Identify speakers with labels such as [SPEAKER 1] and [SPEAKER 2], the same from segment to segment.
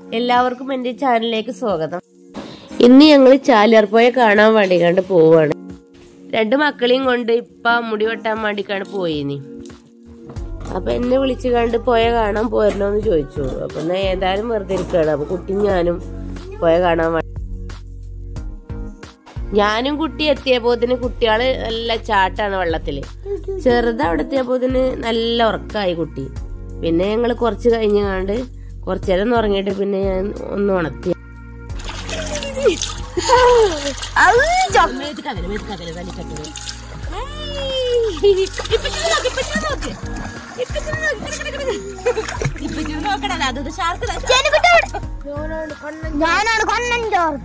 [SPEAKER 1] എല്ലാവർക്കും എന്റെ ചാനലിലേക്ക് സ്വാഗതം ഇന്ന് ഞങ്ങൾ ചാലിയാർപ്പോയ കാണാൻ വേണ്ടി കണ്ട് പോവാണ് രണ്ട് മക്കളെയും കൊണ്ട് ഇപ്പ മുടി വെട്ടാൻ വേണ്ടിക്കാണ് പോയിനി അപ്പൊ എന്നെ വിളിച്ചു കണ്ട് പോയ കാണാൻ പോരണോന്ന് ചോദിച്ചു അപ്പൊ എന്നാ ഏതായാലും വെറുതെ ഇരിക്കുകയാണ് അപ്പൊ കുട്ടി ഞാനും പോയ കാണാൻ വേണ്ടി ഞാനും കുട്ടി എത്തിയപ്പോത്തിന് കുട്ടികള് നല്ല ചാട്ടാണ് വെള്ളത്തില് ചെറുത് അവിടെ എത്തിയപ്പോത്തിന് നല്ല ഉറക്കായി കുട്ടി പിന്നെ ഞങ്ങൾ കുറച്ച് കഴിഞ്ഞ് കണ്ട് കുറച്ചു നേരം ഒന്ന് ഉറങ്ങിയിട്ട് പിന്നെ ഞാൻ ഒന്ന് ഉണർത്തി
[SPEAKER 2] ഞാനാണ് കൊണ്ണൻ ജോർജ്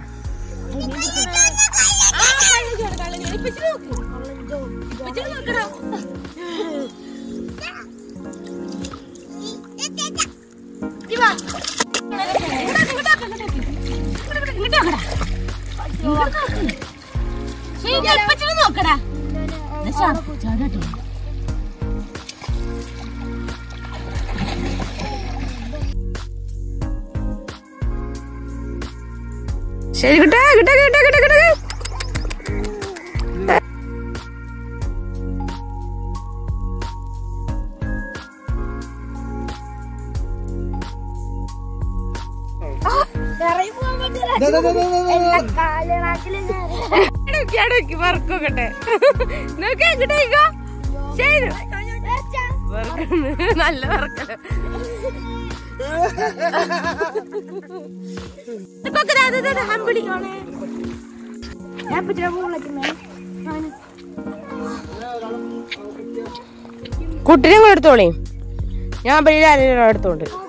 [SPEAKER 3] നോക്കടാ
[SPEAKER 1] ശരി കിട്ടാ കിട്ടാ കിട്ടാ കിട്ടാ കിട്ടാ ഇടയ്ക്ക് വറക്കോക്കട്ടെ നോക്കി എങ്ങോട്ടേക്കോ ശരി വറക്കുന്നു. നല്ല വറക്കല് ഇപ്പൊക്കെ ദാ, ദാ, ദാ, ദാ, അമ്പിളി കാണേ കുട്ടിനെ കൂടെ എടുത്തോളേ ഞാൻ വലിയ ആരെങ്കിലും എടുത്തോണ്ട്